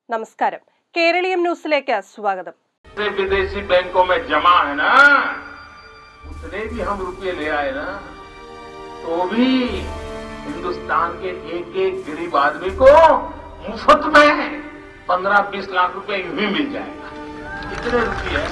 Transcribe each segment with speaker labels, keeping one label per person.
Speaker 1: നമസ്കാരം കേരളീയം ന്യൂസിലേക്ക് സ്വാഗതം
Speaker 2: से विदेशी बैंकों में जमा है ना उतने भी हम रुपये ले आए ना तो भी हिंदुस्तान के एक एक गरीब आदमी को मुफ्त में पंद्रह बीस लाख रुपए यूं ही मिल जाएगा कितने रुपये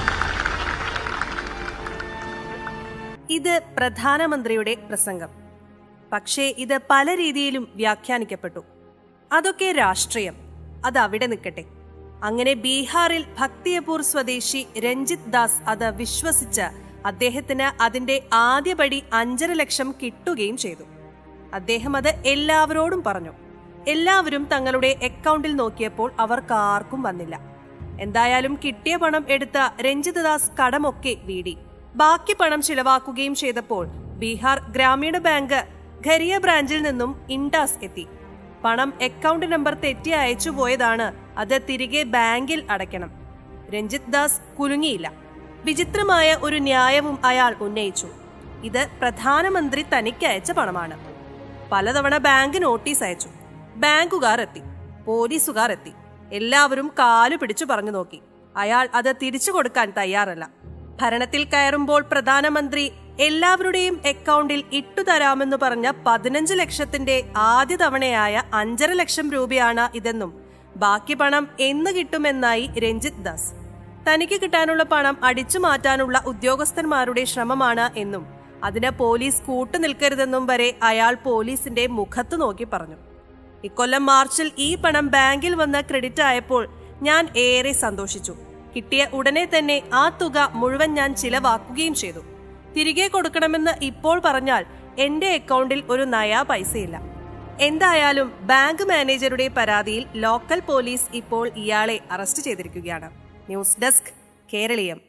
Speaker 1: ഇത് പ്രധാനമന്ത്രിയുടെ പ്രസംഗം പക്ഷേ ഇത് പല രീതിയിലും വ്യാഖ്യാനിക്കപ്പെട്ടു അതൊക്കെ രാഷ്ട്രീയം അത് അവിടെ നിൽക്കട്ടെ അങ്ങനെ ബീഹാറിൽ ഭക്തിയപൂർ സ്വദേശി രഞ്ജിത് ദാസ് അത് വിശ്വസിച്ച് അദ്ദേഹത്തിന് അതിന്റെ ആദ്യപടി അഞ്ചര ലക്ഷം കിട്ടുകയും ചെയ്തു അദ്ദേഹം അത് എല്ലാവരോടും പറഞ്ഞു എല്ലാവരും തങ്ങളുടെ അക്കൗണ്ടിൽ നോക്കിയപ്പോൾ അവർക്ക് ആർക്കും വന്നില്ല എന്തായാലും കിട്ടിയ പണം എടുത്ത രഞ്ജിത് ദാസ് കടമൊക്കെ വീടി ബാക്കി പണം ചിലവാക്കുകയും ചെയ്തപ്പോൾ ബീഹാർ ഗ്രാമീണ ബാങ്ക് ഖരിയ ബ്രാഞ്ചിൽ നിന്നും ഇൻഡാസ് എത്തി പണം അക്കൗണ്ട് നമ്പർ തെറ്റി അയച്ചു പോയതാണ് അത് തിരികെ ബാങ്കിൽ അടയ്ക്കണം രഞ്ജിത് ദാസ് കുലുങ്ങിയില്ല വിചിത്രമായ ഒരു ന്യായവും അയാൾ ഉന്നയിച്ചു ഇത് പ്രധാനമന്ത്രി തനിക്ക് അയച്ച പണമാണ് പലതവണ ബാങ്ക് നോട്ടീസ് അയച്ചു ബാങ്കുകാർ എത്തി പോലീസുകാർ എത്തി എല്ലാവരും കാലു പിടിച്ചു പറഞ്ഞു നോക്കി അയാൾ അത് തിരിച്ചു കൊടുക്കാൻ തയ്യാറല്ല ഭരണത്തിൽ കയറുമ്പോൾ പ്രധാനമന്ത്രി എല്ലാവരുടെയും അക്കൗണ്ടിൽ ഇട്ടുതരാമെന്ന് പറഞ്ഞ പതിനഞ്ച് ലക്ഷത്തിന്റെ ആദ്യ തവണയായ അഞ്ചര ലക്ഷം രൂപയാണ് ഇതെന്നും ബാക്കി പണം എന്ന് കിട്ടുമെന്നായി രഞ്ജിത് ദാസ് തനിക്ക് കിട്ടാനുള്ള പണം അടിച്ചു മാറ്റാനുള്ള ഉദ്യോഗസ്ഥന്മാരുടെ ശ്രമമാണ് എന്നും അതിന് പോലീസ് കൂട്ടുനിൽക്കരുതെന്നും വരെ അയാൾ പോലീസിന്റെ മുഖത്ത് നോക്കി പറഞ്ഞു ഇക്കൊല്ലം മാർച്ചിൽ ഈ പണം ബാങ്കിൽ വന്ന് ക്രെഡിറ്റ് ആയപ്പോൾ ഞാൻ ഏറെ സന്തോഷിച്ചു കിട്ടിയ ഉടനെ തന്നെ ആ തുക മുഴുവൻ ഞാൻ ചിലവാക്കുകയും ചെയ്തു തിരികെ കൊടുക്കണമെന്ന് ഇപ്പോൾ പറഞ്ഞാൽ എന്റെ അക്കൗണ്ടിൽ ഒരു നയാ പൈസയില്ല എന്തായാലും ബാങ്ക് മാനേജറുടെ പരാതിയിൽ ലോക്കൽ പോലീസ് ഇപ്പോൾ ഇയാളെ അറസ്റ്റ് ചെയ്തിരിക്കുകയാണ് ന്യൂസ് ഡെസ്ക് കേരളീയം